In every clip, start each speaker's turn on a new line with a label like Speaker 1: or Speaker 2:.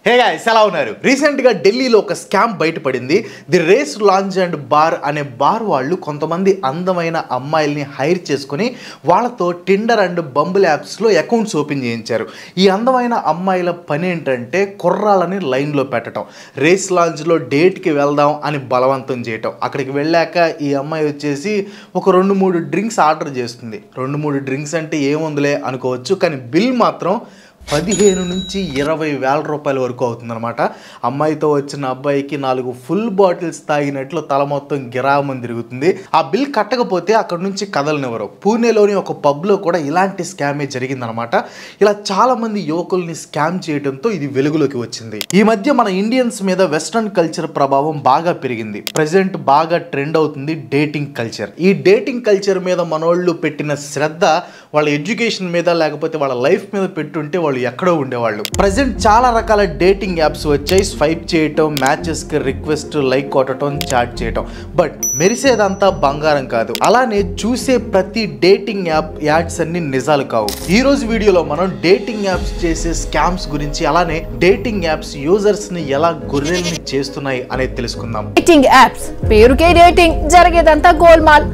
Speaker 1: hey guys ఎలా ఉన్నారు రీసెంట్గా ఢిల్లీలో ఒక స్కామ్ బయటపడింది the race lounge and bar అనే బార్ వాళ్ళు కొంతమంది అందమైన అమ్మాయిల్ని హైర్ చేసుకుని వాళ్ళతో టిండర్ అండ్ బంబుల్ యాప్స్లో అకౌంట్స్ ఓపెన్ చేయించారు ఈ అందమైన అమ్మాయిల పని ఏంటంటే కుర్రాళ్ళని లైన్లో పెట్టడం రేస్ లాంజ్లో డేట్కి వెళ్దాం అని బలవంతం చేయటం అక్కడికి వెళ్ళాక ఈ అమ్మాయి వచ్చేసి ఒక రెండు మూడు డ్రింక్స్ ఆర్డర్ చేస్తుంది రెండు మూడు డ్రింక్స్ అంటే ఏముందిలే అనుకోవచ్చు కానీ బిల్ మాత్రం పదిహేను నుంచి ఇరవై వేల రూపాయల వరకు అవుతుందన్నమాట అమ్మాయితో వచ్చిన అబ్బాయికి నాలుగు ఫుల్ బాటిల్స్ తాగినట్లు తల మొత్తం గిరామని తిరుగుతుంది ఆ బిల్ కట్టకపోతే అక్కడ నుంచి కదలనివ్వరు పూణేలోని ఒక పబ్లో కూడా ఇలాంటి స్కామే జరిగిందనమాట ఇలా చాలా మంది యువకుల్ని స్కామ్ చేయడంతో ఇది వెలుగులోకి వచ్చింది ఈ మధ్య మన ఇండియన్స్ మీద వెస్ట్రన్ కల్చర్ ప్రభావం బాగా పెరిగింది ప్రజెంట్ బాగా ట్రెండ్ అవుతుంది డేటింగ్ కల్చర్ ఈ డేటింగ్ కల్చర్ మీద మనోళ్ళు పెట్టిన శ్రద్ధ వాళ్ళ ఎడ్యుకేషన్ మీద లేకపోతే వాళ్ళ లైఫ్ మీద పెట్టుంటే వాళ్ళు ఎక్కడో ఉండేవాళ్ళు ప్రజెంట్ చాలా రకాల డేటింగ్ యాప్స్ వచ్చాయి స్వైప్ చేయటం మ్యాచెస్కి రిక్వెస్ట్ లైక్ కొట్టడం చాట్ చేయటం బట్ మెరిసేదంతా బంగారం కాదు అలానే చూసే ప్రతి డేటింగ్ యాప్ యాడ్స్ అన్ని నిజాలు కావు ఈ రోజు వీడియోలో మనం డేటింగ్ యాప్స్ చేసే స్కామ్స్ గురించి అలానే డేటింగ్ యాప్స్ యూజర్స్ ని ఎలా గొర్రెల్ని చేస్తున్నాయి అనేది తెలుసుకుందాం
Speaker 2: డేటింగ్ యాప్స్ పేరుకే డేటింగ్ జరిగేదంతా గోల్మాల్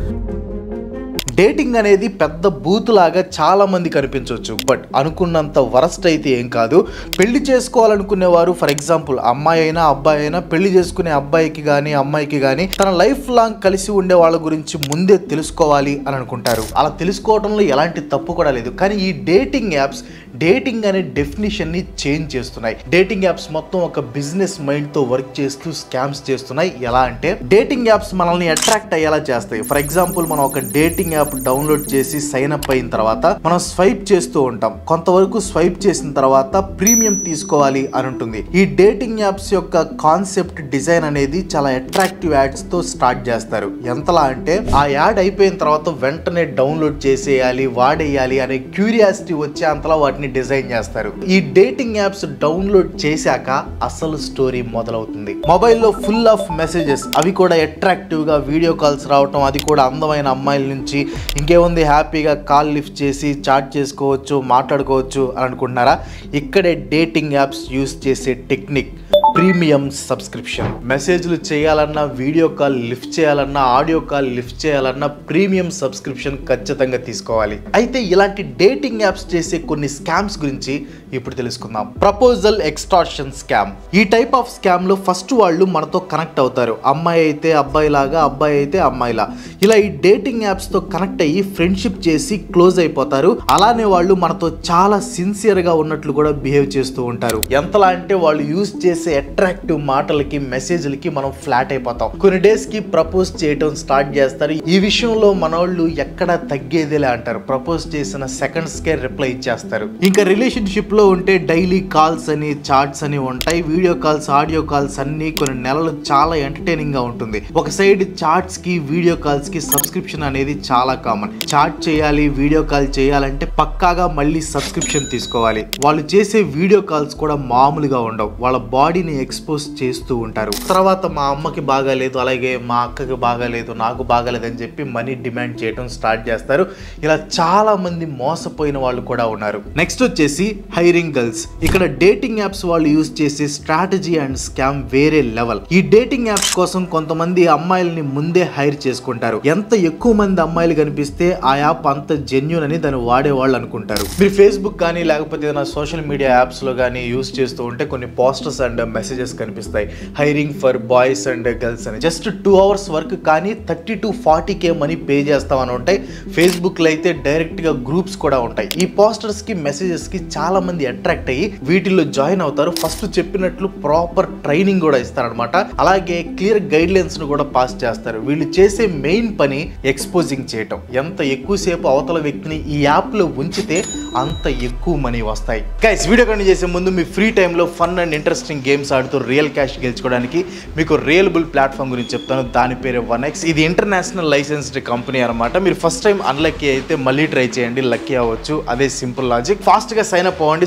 Speaker 1: డేటింగ్ అనేది పెద్ద బూత్ లాగా చాలా మంది కనిపించవచ్చు బట్ అనుకున్నంత వరస్ట్ అయితే ఏం కాదు పెళ్లి చేసుకోవాలనుకునేవారు ఫర్ ఎగ్జాంపుల్ అమ్మాయి అయినా అబ్బాయి అయినా పెళ్లి చేసుకునే అబ్బాయికి కానీ అమ్మాయికి కానీ తన లైఫ్ లాంగ్ కలిసి ఉండే వాళ్ళ గురించి ముందే తెలుసుకోవాలి అని అనుకుంటారు అలా తెలుసుకోవడంలో ఎలాంటి తప్పు కూడా లేదు కానీ ఈ డేటింగ్ యాప్స్ డేటింగ్ అనే డెఫినేషన్ ని చేంజ్ చేస్తున్నాయి డేటింగ్ యాప్స్ మొత్తం ఒక బిజినెస్ మైండ్ తో వర్క్ చేస్తూ స్కామ్స్ చేస్తున్నాయి ఎలా అంటే డేటింగ్ యాప్స్ మనల్ని అట్రాక్ట్ అయ్యేలా చేస్తాయి ఫర్ ఎగ్జాంపుల్ మనం ఒక డేటింగ్ యాప్ డౌన్లోడ్ చేసి సైన్ అప్ అయిన తర్వాత మనం స్వైప్ చేస్తూ ఉంటాం కొంతవరకు స్వైప్ చేసిన తర్వాత ప్రీమియం తీసుకోవాలి అని ఉంటుంది ఈ డేటింగ్ యాప్స్ యొక్క కాన్సెప్ట్ డిజైన్ అనేది చాలా అట్రాక్టివ్ యాడ్స్ తో స్టార్ట్ చేస్తారు ఎంతలా అంటే ఆ యాడ్ అయిపోయిన తర్వాత వెంటనే డౌన్లోడ్ చేసేయాలి వాడేయాలి అనే క్యూరియాసిటీ వచ్చే అంతలా వాటిని డిజైన్ చేస్తారు ఈ డేటింగ్ యాప్స్ డౌన్లోడ్ చేశాక అసలు స్టోరీ మొదలవుతుంది మొబైల్లో ఫుల్ ఆఫ్ మెసేజెస్ అవి కూడా అట్రాక్టివ్ గా వీడియో కాల్స్ రావటం అది కూడా అందమైన అమ్మాయిల నుంచి ఇంకేముంది హ్యాపీగా కాల్ లిఫ్ట్ చేసి చాట్ చేసుకోవచ్చు మాట్లాడుకోవచ్చు అని అనుకుంటున్నారా ఇక్కడే డేటింగ్ యాప్స్ యూస్ చేసే టెక్నిక్ ప్రీమియం సబ్స్క్రిప్షన్ మెసేజ్లు చేయాలన్నా వీడియో కాల్ లిఫ్ట్ చేయాలన్నా ఆడియో కాల్ లిఫ్ట్ చేయాలన్నా ప్రీమియం సబ్స్క్రిప్షన్ ఖచ్చితంగా తీసుకోవాలి అయితే ఇలాంటి డేటింగ్ యాప్స్ చేసే కొన్ని స్కామ్స్ గురించి ఇప్పుడు తెలుసుకుందాం ప్రపోజల్ ఎక్స్టార్షన్ స్కామ్ ఈ టైప్ ఆఫ్ స్కామ్ లో ఫస్ట్ వాళ్ళు మనతో కనెక్ట్ అవుతారు అమ్మాయి అయితే అబ్బాయి లాగా అబ్బాయి అయితే అమ్మాయిలా ఇలా ఈ డేటింగ్ యాప్స్ తో కనెక్ట్ అయ్యి ఫ్రెండ్షిప్ చేసి క్లోజ్ అయిపోతారు అలానే వాళ్ళు మనతో చాలా సిన్సియర్ గా ఉన్నట్లు కూడా బిహేవ్ చేస్తూ ఉంటారు ఎంతలా అంటే వాళ్ళు యూజ్ చేసే అట్రాక్టివ్ మాటలకి మెసేజ్లకి మనం ఫ్లాట్ అయిపోతాం కొన్ని డేస్ కి ప్రపోజ్ చేయటం స్టార్ట్ చేస్తారు ఈ విషయంలో మనోళ్ళు ఎక్కడ తగ్గేదేలే అంటారు ప్రపోజ్ చేసిన సెకండ్స్ కే రిప్లై ఇచ్చేస్తారు ఇంకా రిలేషన్షిప్ లో ఉంటే డైలీ కాల్స్ అని చాట్స్ అని ఉంటాయి వీడియో కాల్స్ ఆడియో కాల్స్ అన్ని కొన్ని నెలలు చాలా ఎంటర్టైనింగ్ గా ఉంటుంది ఒక సైడ్ చాట్స్ కి వీడియో కాల్స్ కి సబ్స్క్రిప్షన్ అనేది చాలా కామన్ చాట్ చేయాలి వీడియో కాల్ చేయాలంటే పక్కాగా మళ్ళీ సబ్స్క్రిప్షన్ తీసుకోవాలి వాళ్ళు చేసే వీడియో కాల్స్ కూడా మామూలుగా ఉండవు వాళ్ళ బాడీని ఎక్స్పోజ్ చేస్తూ ఉంటారు తర్వాత మా అమ్మకి బాగాలేదు అలాగే మా అక్కకి బాగాలేదు నాకు బాగాలేదు అని చెప్పి మనీ డిమాండ్ చేయడం స్టార్ట్ చేస్తారు ఇలా చాలా మంది మోసపోయిన వాళ్ళు కూడా ఉన్నారు నెక్స్ట్ వచ్చేసి హైరింగ్ గర్ల్స్ ఇక్కడ డేటింగ్ యాప్స్ వాళ్ళు యూజ్ చేసే స్ట్రాటజీ అండ్ స్కామ్ వేరే లెవెల్ ఈ డేటింగ్ యాప్స్ కోసం కొంతమంది అమ్మాయిల్ని ముందే హైర్ చేసుకుంటారు ఎంత ఎక్కువ మంది అమ్మాయిలు కనిపిస్తే ఆ యాప్ అంత జెన్యున్ అని దాన్ని వాడే వాళ్ళు అనుకుంటారు మీరు ఫేస్బుక్ కానీ లేకపోతే ఏదైనా సోషల్ మీడియా యాప్స్ లో కానీ యూజ్ చేస్తూ ఉంటే కొన్ని పోస్టర్స్ అండ్ మెసేజెస్ కనిపిస్తాయి hiring for boys and girls అని జస్ట్ టూ అవర్స్ వర్క్ కానీ thirty to forty K money pay చేస్తామని ఉంటాయి ఫేస్బుక్ లో అయితే డైరెక్ట్ గా గ్రూప్స్ కూడా ఉంటాయి ఈ పోస్టర్స్ కి మెసేజెస్ కి చాలా మంది అట్రాక్ట్ అయ్యి వీటిల్లో జాయిన్ అవుతారు ఫస్ట్ చెప్పినట్లు ప్రాపర్ ట్రైనింగ్ కూడా ఇస్తారనమాట అలాగే క్లియర్ గైడ్ లైన్స్ ను కూడా పాస్ చేస్తారు వీళ్ళు చేసే మెయిన్ పని ఎక్స్పోజింగ్ చేయటం ఎంత ఎక్కువసేపు అవతల వ్యక్తిని ఈ యాప్ లో ఉంచితే అంత ఎక్కువ మనీ వస్తాయి గైస్ వీడియో కంటిన్యూ చేసే ముందు మీ ఫ్రీ టైంలో ఫన్ అండ్ ఇంట్రెస్టింగ్ గేమ్స్ ఆడుతూ రియల్ క్యాష్ గెలుచుకోవడానికి మీకు రియలబుల్ ప్లాట్ఫామ్ గురించి చెప్తాను దాని పేరు వన్ ఎక్స్ ఇది ఇంటర్నేషనల్ లైసెన్స్డ్ కంపెనీ అనమాట మీరు ఫస్ట్ టైం అన్లక్కీ అయితే మళ్ళీ ట్రై చేయండి లక్కీ అవ్వచ్చు అదే సింపుల్ లాజిక్ ఫాస్ట్ గా సైన్ అప్ అవ్వండి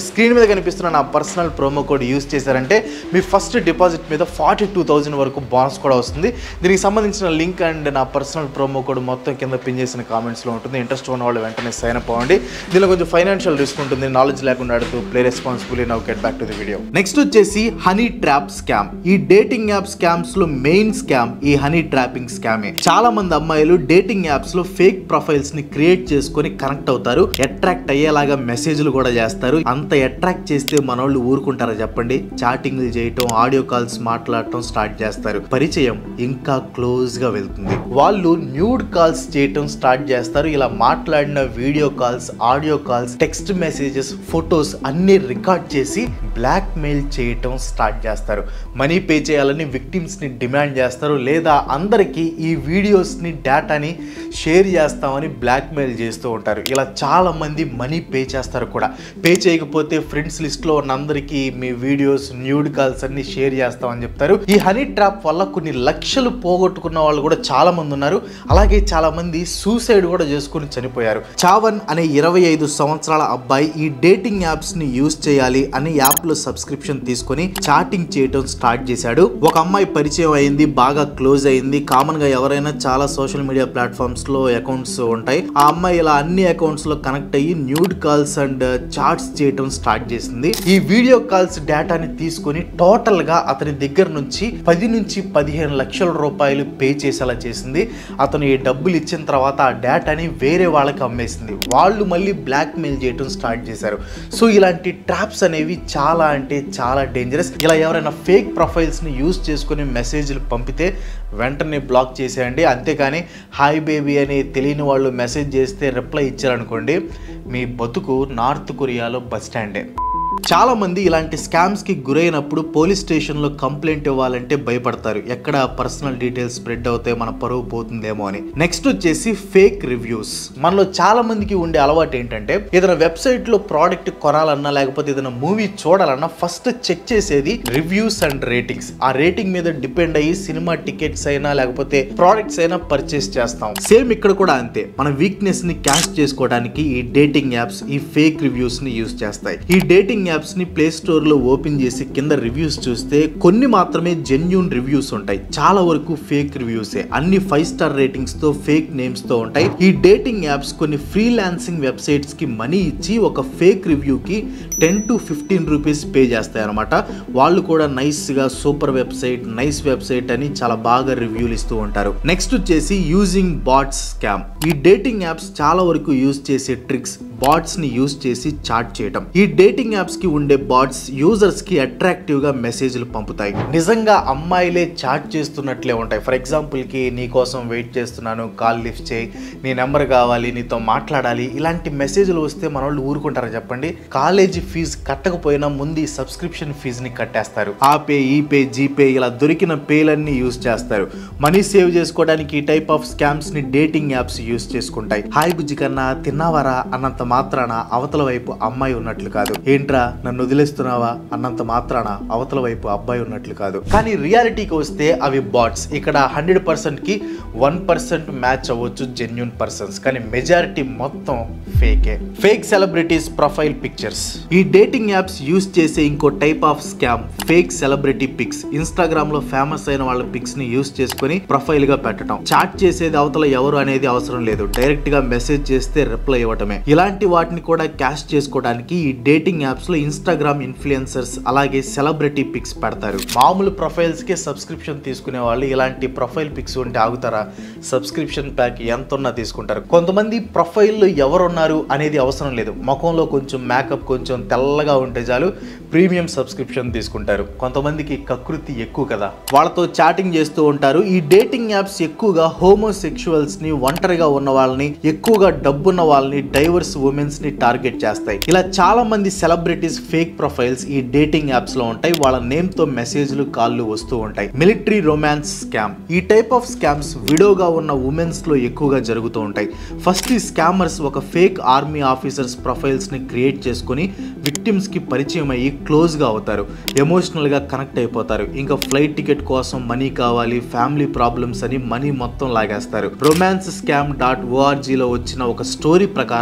Speaker 1: స్క్రీన్ మీద కనిపిస్తున్న నా పర్సనల్ ప్రోమో కోడ్ యూస్ చేశారంటే మీ ఫస్ట్ డిపాజిట్ మీద ఫార్టీ టూ థౌజండ్ వరకు బోనస్ కూడా వస్తుంది దీనికి సంబంధించిన లింక్ అండ్ నా పర్సనల్ ప్రోమో కోడ్ మొత్తం కింద పిన్ చేసిన కామెంట్స్లో ఉంటుంది ఇంట్రెస్ట్ ఉన్న వాళ్ళు వెంటనే సైన్ అప్ అవ్వండి దీనిలో కొంచెం ఫైనాన్షియల్ రిస్క్ ఉంటుంది నాలెడ్జ్ లేకుండా ఆడుతూ play responsible now get back to the video next వచ్చేసి హనీ ట్రాప్ స్కామ్ ఈ డేటింగ్ యాప్ స్కామ్స్ లో మెయిన్ స్కామ్ ఈ హనీ ట్రాపింగ్ స్కామే చాలా మంది అమ్మాయిలు డేటింగ్ యాప్స్ లో ఫేక్ ప్రొఫైల్స్ ని క్రియేట్ చేసుకొని కనెక్ట్ అవుతారు అట్రాక్ట్ అయ్యేలాగా మెసేజ్లు కూడా చేస్తారు అంత అట్రాక్ట్ చేస్తే మనోళ్ళు ఊరుకుంటారా చెప్పండి చాటింగ్లు చేయటం ఆడియో కాల్స్ మాట్లాడటం స్టార్ట్ చేస్తారు పరిచయం ఇంకా క్లోజ్ గా వెళ్తుంది వాళ్ళు న్యూడ్ కాల్స్ చేయటం స్టార్ట్ చేస్తారు ఇలా మాట్లాడిన video calls audio calls text messages photos అన్ని రికార్డ్ చేసి బ్లాక్ మెయిల్ చేయటం స్టార్ట్ చేస్తారు మనీ పే చేయాలని విక్టిమ్స్ ని డిమాండ్ చేస్తారు లేదా అందరికీ ఈ వీడియోస్ ని డేటాని షేర్ చేస్తామని బ్లాక్ మెయిల్ చేస్తూ ఉంటారు ఇలా చాలా మంది మనీ పే చేస్తారు కూడా పే చేయకపోతే ఫ్రెండ్స్ లిస్ట్ లో ఉన్న అందరికీ మీ వీడియోస్ న్యూడ్ కాల్స్ అన్ని షేర్ చేస్తామని చెప్తారు ఈ హనీ ట్రాప్ వల్ల కొన్ని లక్షలు పోగొట్టుకున్న వాళ్ళు కూడా చాలా మంది ఉన్నారు అలాగే చాలా మంది సూసైడ్ కూడా చేసుకుని చనిపోయారు చావన్ అనే ఇరవై ఐదు సంవత్సరాల అబ్బాయి ఈ డేటింగ్ యాప్స్ ని యూస్ చేయాలి అని యాప్ లో సబ్స్క్రిప్షన్ తీసుకొని చాటింగ్ చేయటం స్టార్ట్ చేశాడు ఒక అమ్మాయి పరిచయం అయింది బాగా క్లోజ్ అయింది కామన్ గా ఎవరైనా చాలా సోషల్ మీడియా ప్లాట్ఫామ్స్ లో అకౌంట్స్ ఉంటాయి ఆ అమ్మాయి ఇలా అన్ని అకౌంట్స్ లో కనెక్ట్ అయ్యి న్యూడ్ కాల్స్ అండ్ చాట్స్ చేయటం స్టార్ట్ చేసింది ఈ వీడియో కాల్స్ డేటాని తీసుకొని టోటల్ గా అతని దగ్గర నుంచి పది నుంచి పదిహేను లక్షల రూపాయలు పే చేసేలా చేసింది అతను ఈ డబ్బులు ఇచ్చిన తర్వాత ఆ డేటాని వేరే వాళ్ళకి అమ్మేసింది వాళ్ళు మళ్ళీ బ్లాక్ మెయిల్ చేయటం స్టార్ట్ చేశారు సో ఇలాంటి ట్రాప్స్ అనేవి చాలా అంటే చాలా డేంజరస్ ఇలా ఎవరైనా ఫేక్ ప్రొఫైల్స్ని యూజ్ చేసుకుని మెసేజ్లు పంపితే వెంటనే బ్లాక్ చేసేయండి అంతేకాని హాయ్ బేబీ అని తెలియని వాళ్ళు మెసేజ్ చేస్తే రిప్లై ఇచ్చారనుకోండి మీ బతుకు నార్త్ కొరియాలో బస్ స్టాండే చాలా మంది ఇలాంటి స్కామ్స్ కి గురైనప్పుడు పోలీస్ స్టేషన్ లో కంప్లైంట్ ఇవ్వాలంటే భయపడతారు ఎక్కడ పర్సనల్ డీటెయిల్స్ స్ప్రెడ్ అవుతాయి మన పరువు పోతుందేమో అని నెక్స్ట్ వచ్చేసి ఫేక్ రివ్యూస్ మనలో చాలా మందికి ఉండే అలవాటు ఏంటంటే ఏదైనా వెబ్సైట్ లో ప్రోడక్ట్ కొనాలన్నా లేకపోతే ఏదైనా మూవీ చూడాలన్నా ఫస్ట్ చెక్ చేసేది రివ్యూస్ అండ్ రేటింగ్స్ ఆ రేటింగ్ మీద డిపెండ్ అయ్యి సినిమా టికెట్స్ అయినా లేకపోతే ప్రోడక్ట్స్ అయినా పర్చేస్ చేస్తాం సేమ్ ఇక్కడ కూడా అంతే మన వీక్నెస్ ని క్యాష్ చేసుకోవడానికి ఈ డేటింగ్ యాప్స్ ఈ ఫేక్ రివ్యూస్ ని యూస్ చేస్తాయి ఈ డేటింగ్ యాప్స్ ని ప్లే స్టోర్ లో ఓపెన్ చేసి కింద రివ్యూస్ చూస్తే కొన్ని మాత్రమే జెన్యున్ రివ్యూస్ ఉంటాయి చాలా వరకు ఫేక్ రివ్యూసే అన్ని ఫైవ్ స్టార్ రేటింగ్స్ తో ఫేక్ నేమ్స్ తో ఉంటాయి ఈ డేటింగ్ యాప్స్ కొన్ని ఫ్రీలాన్సింగ్ వెబ్సైట్స్ కి మనీ ఇచ్చి ఒక ఫేక్ రివ్యూ కి ten to fifteen rupees pay చేస్తాయి అనమాట వాళ్ళు కూడా నైస్ గా సూపర్ వెబ్సైట్ నైస్ వెబ్సైట్ అని చాలా బాగా రివ్యూలు ఇస్తూ ఉంటారు నెక్స్ట్ వచ్చేసి యూజింగ్ బాట్స్ స్కామ్ ఈ డేటింగ్ యాప్స్ చాలా వరకు యూజ్ చేసే ట్రిక్స్ బాట్స్ ని యూజ్ చేసి చాట్ చేయటం ఈ డేటింగ్ యాప్స్ కి ఉండే బాట్స్ యూజర్స్ కి అట్రాక్టివ్ గా మెసేజ్లు పంపుతాయి నిజంగా అమ్మాయిలే చాట్ చేస్తున్నట్లే ఉంటాయి ఫర్ ఎగ్జాంపుల్ కి నీ కోసం వెయిట్ చేస్తున్నాను కాల్ లిఫ్ట్ చేయి నీ నెంబర్ కావాలి నీతో మాట్లాడాలి ఇలాంటి మెసేజ్లు వస్తే మన వాళ్ళు ఊరుకుంటారా చెప్పండి కాలేజీ ఫీజు కట్టకపోయినా ముందు ఈ సబ్స్క్రిప్షన్ ఫీజుని కట్టేస్తారు ఆ పే ఈ పే జీపే ఇలా దొరికిన పేలన్నీ యూజ్ చేస్తారు మనీ సేవ్ చేసుకోవడానికి ఈ టైప్ ఆఫ్ స్కామ్స్ ని డేటింగ్ యాప్స్ యూజ్ చేసుకుంటాయి హాయ్ బుజ్జి కన్నా తిన్నావారా అన్నంత మాత్రాన అవతల వైపు అమ్మాయి ఉన్నట్లు కాదు ఏంట్రా నన్ను వదిలేస్తున్నావా అన్నంత మాత్రాన అవతల వైపు అబ్బాయి ఉన్నట్లు కాదు కానీ రియాలిటీకి వస్తే అవి బాట్స్ ఇక్కడ హండ్రెడ్ పర్సెంట్ కి వన్ పర్సెంట్ మ్యాచ్ అవ్వచ్చు జెన్యున్ పర్సన్స్ కానీ మెజారిటీ మొత్తం ఫేకే ఫేక్ సెలబ్రిటీస్ ప్రొఫైల్ పిక్చర్స్ ఈ డేటింగ్ యాప్స్ యూస్ చేసే ఇంకో type of scam fake celebrity pics Instagram లో ఫేమస్ అయిన వాళ్ళ పిక్స్ ని యూస్ చేసుకుని ప్రొఫైల్ గా పెట్టడం చాట్ చేసేది అవతల ఎవరు అనేది అవసరం లేదు డైరెక్ట్ గా మెసేజ్ చేస్తే రిప్లై ఇవ్వటమే ఇలాంటి వాటిని కూడా క్యాష్ చేసుకోవడానికి ఈ డేటింగ్ యాప్స్ లో ఇన్స్టాగ్రామ్ ఇన్ఫ్లుయెన్సర్స్ అలాగే సెలబ్రిటీ పిక్స్ పెడతారు మామూలు ప్రొఫైల్స్ కి సబ్స్క్రిప్షన్ తీసుకునే వాళ్ళు ఇలాంటి ప్రొఫైల్ పిక్స్ ఉంటే ఆగుతారా సబ్స్క్రిప్షన్ ప్యాక్ ఎంత ఉన్నా తీసుకుంటారు కొంతమంది ప్రొఫైల్లో ఎవరున్నారు అనేది అవసరం లేదు ముఖంలో కొంచెం మేకప్ కొంచెం తెల్లగా ఉంటే చాలు ప్రీమియం సబ్స్క్రిప్షన్ తీసుకుంటారు కొంతమందికి కకృతి ఎక్కువ కదా వాళ్ళతో చాటింగ్ చేస్తూ ఉంటారు ఈ డేటింగ్ యాప్స్ ఎక్కువగా హోమోసెక్షువల్స్ ని ఒంటరిగా ఉన్న వాళ్ళని ఎక్కువగా డబ్బున్న వాళ్ళని డైవర్స్ ఉమెన్స్ ని టార్గెట్ చేస్తాయి ఇలా చాలా మంది సెలబ్రిటీస్ ఫేక్ ప్రొఫైల్స్ ఈ డేటింగ్ యాప్స్ లో ఉంటాయి వాళ్ళ నేమ్ తో మెసేజ్లు కాళ్ళు వస్తూ ఉంటాయి మిలిటరీ రొమాన్స్ స్కామ్ ఈ టైప్ ఆఫ్ స్కామ్స్ విడోగా ఉన్న ఉమెన్స్ లో ఎక్కువగా జరుగుతూ ఉంటాయి ఫస్ట్ ఈ స్కామర్స్ ఒక ఫేక్ ఆర్మీ ఆఫీసర్స్ ప్రొఫైల్స్ ని క్రియేట్ చేసుకుని విక్టిమ్స్ కి పరిచయం అయ్యి క్లోజ్ గా అవుతారు ఎమోషనల్ గా కనెక్ట్ అయిపోతారు ఇంకా ఫ్లైట్ టికెట్ కోసం మనీ కావాలి ఫ్యామిలీ ప్రాబ్లమ్స్ అని మనీ మొత్తం లాగేస్తారు రొమాన్స్ స్కామ్ డాట్ ఓఆర్జీలో వచ్చిన ఒక స్టోరీ ప్రకారం ఒక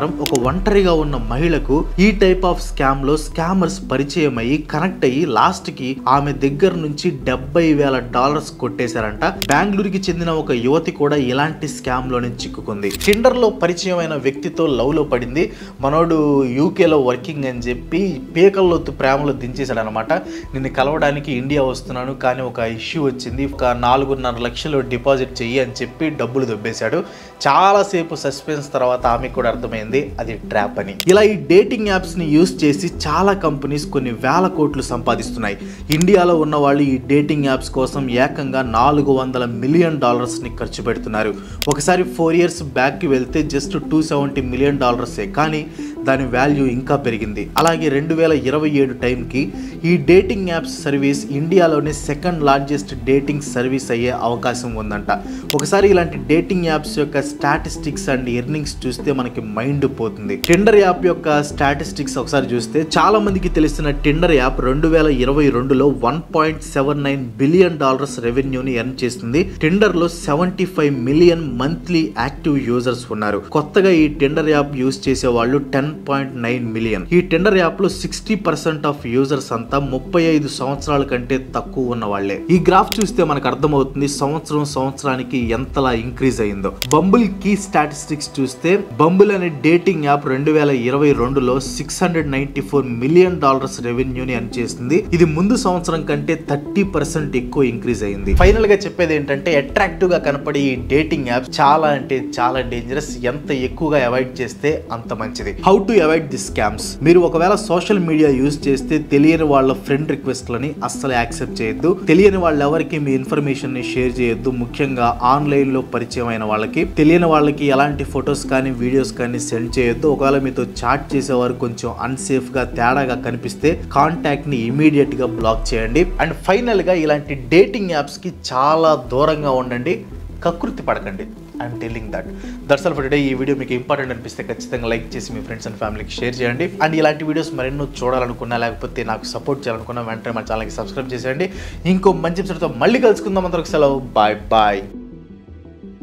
Speaker 1: ఒంటరిగా ఉన్న మహిళకు ఈ టైప్ ఆఫ్ స్కామ్ లో స్కామర్స్ పరిచయం అయ్యి కనెక్ట్ అయ్యి లాస్ట్ కి ఆమె దగ్గర నుంచి డెబ్బై వేల డాలర్స్ కొట్టేశారంట బెంగళూరుకి చెందిన ఒక యువతి కూడా ఇలాంటి స్కామ్ లోనే చిక్కుకుంది టిండర్ లో పరిచయం అయిన వ్యక్తితో లవ్ లో పడింది మనోడు యూకేలో వర్కింగ్ అని చెప్పి పీకల్లోతు ప్రేమలో దించేశాడు అనమాట నిన్ను కలవడానికి ఇండియా వస్తున్నాను కానీ ఒక ఇష్యూ వచ్చింది ఒక నాలుగున్నర లక్షలు డిపాజిట్ చెయ్యి అని చెప్పి డబ్బులు దొబ్బేశాడు చాలాసేపు సస్పెన్స్ తర్వాత ఆమెకు కూడా అర్థమైంది అది ట్రాప్ అని ఇలా ఈ డేటింగ్ యాప్స్ ని యూస్ చేసి చాలా కంపెనీస్ కొన్ని వేల కోట్లు సంపాదిస్తున్నాయి ఇండియాలో ఉన్న వాళ్ళు ఈ డేటింగ్ యాప్స్ కోసం ఏకంగా నాలుగు వందల మిలియన్ డాలర్స్ ని ఖర్చు పెడుతున్నారు ఒకసారి ఫోర్ ఇయర్స్ బ్యాక్ కి వెళ్తే జస్ట్ టూ సెవెంటీ మిలియన్ డాలర్సే కానీ దాని వాల్యూ ఇంకా పెరిగింది అలాగే రెండు వేల ఇరవై ఏడు టైంకి ఈ డేటింగ్ యాప్స్ సర్వీస్ ఇండియాలోనే సెకండ్ లార్జెస్ట్ డేటింగ్ సర్వీస్ అయ్యే అవకాశం ఉందంట ఒకసారి ఇలాంటి డేటింగ్ యాప్స్ యొక్క స్టాటిస్టిక్స్ అండ్ ఎర్నింగ్స్ చూస్తే మనకి మైండ్ పోతుంది టిండర్ యాప్ యొక్క స్టాటిస్టిక్స్ ఒకసారి చూస్తే చాలా మందికి తెలిసిన టిండర్ యాప్ రెండు వేల ఇరవై రెండులో one point seven nine billion dollars రెవెన్యూని ఎర్న్ చేస్తుంది టిండర్ లో seventy five million monthly active users ఉన్నారు కొత్తగా ఈ టిండర్ యాప్ యూజ్ చేసే వాళ్ళు టెన్ పాయింట్ నైన్ మిలియన్ ఈ టెండర్ యాప్ లో సిక్స్టీ పర్సెంట్ ఆఫ్ యూజర్స్ అంతా ముప్పై ఐదు సంవత్సరాల కంటే తక్కువ ఉన్న వాళ్ళే ఈ గ్రాఫ్ చూస్తే మనకు అర్థమవుతుంది సంవత్సరం సంవత్సరానికి ఎంతలా ఇంక్రీజ్ అయిందో బంబుల్ కీ స్టాటిస్టిక్స్ చూస్తే బంబుల్ అనే డేటింగ్ యాప్ రెండు వేల ఇరవై రెండులో six hundred ninety four million dollars రెవెన్యూని ఎర్న్ చేసింది ఇది ముందు సంవత్సరం కంటే థర్టీ పర్సెంట్ ఎక్కువ ఇంక్రీజ్ అయింది ఫైనల్ గా చెప్పేది ఏంటంటే అట్రాక్టివ్ గా కనపడే ఈ డేటింగ్ యాప్ చాలా అంటే చాలా డేంజరస్ ఎంత ఎక్కువగా అవాయిడ్ చేస్తే అంత మంచిది how to avoid the scams మీరు ఒకవేళ సోషల్ మీడియా యూజ్ చేస్తే తెలియని వాళ్ళ ఫ్రెండ్ రిక్వెస్ట్లని అస్సలు యాక్సెప్ట్ చేయొద్దు తెలియని వాళ్ళ ఎవరికి మీ ఇన్ఫర్మేషన్ ని షేర్ చేయొద్దు ముఖ్యంగా ఆన్లైన్ లో పరిచయం అయిన వాళ్ళకి తెలియని వాళ్ళకి ఎలాంటి ఫొటోస్ కానీ వీడియోస్ కానీ సెండ్ చేయొద్దు ఒకవేళ మీతో చాట్ చేసేవారు కొంచెం అన్సేఫ్ గా తేడాగా కనిపిస్తే కాంటాక్ట్ ని ఇమీడియట్ గా బ్లాక్ చేయండి అండ్ ఫైనల్ గా ఇలాంటి డేటింగ్ యాప్స్ కి చాలా దూరంగా ఉండండి కకృతి పడకండి I'm telling that that's all for today ఈ వీడియో మీకు ఇంపార్టెంట్ అనిపిస్తే ఖచ్చితంగా లైక్ చేసి మీ ఫ్రెండ్స్ అండ్ ఫ్యామిలీకి షేర్ చేయండి అండ్ ఇలాంటి వీడియోస్ మరెన్నో చూడాలనుకున్నా లేకపోతే నాకు సపోర్ట్ చేయాలనుకున్నా వెంటనే మన ఛానల్కి సబ్స్క్రైబ్ చేసేయండి ఇంకో మంచి ఎపిసోడ్తో మళ్ళీ కలుసుకుందాం అందరికి సెలవు బాయ్ బాయ్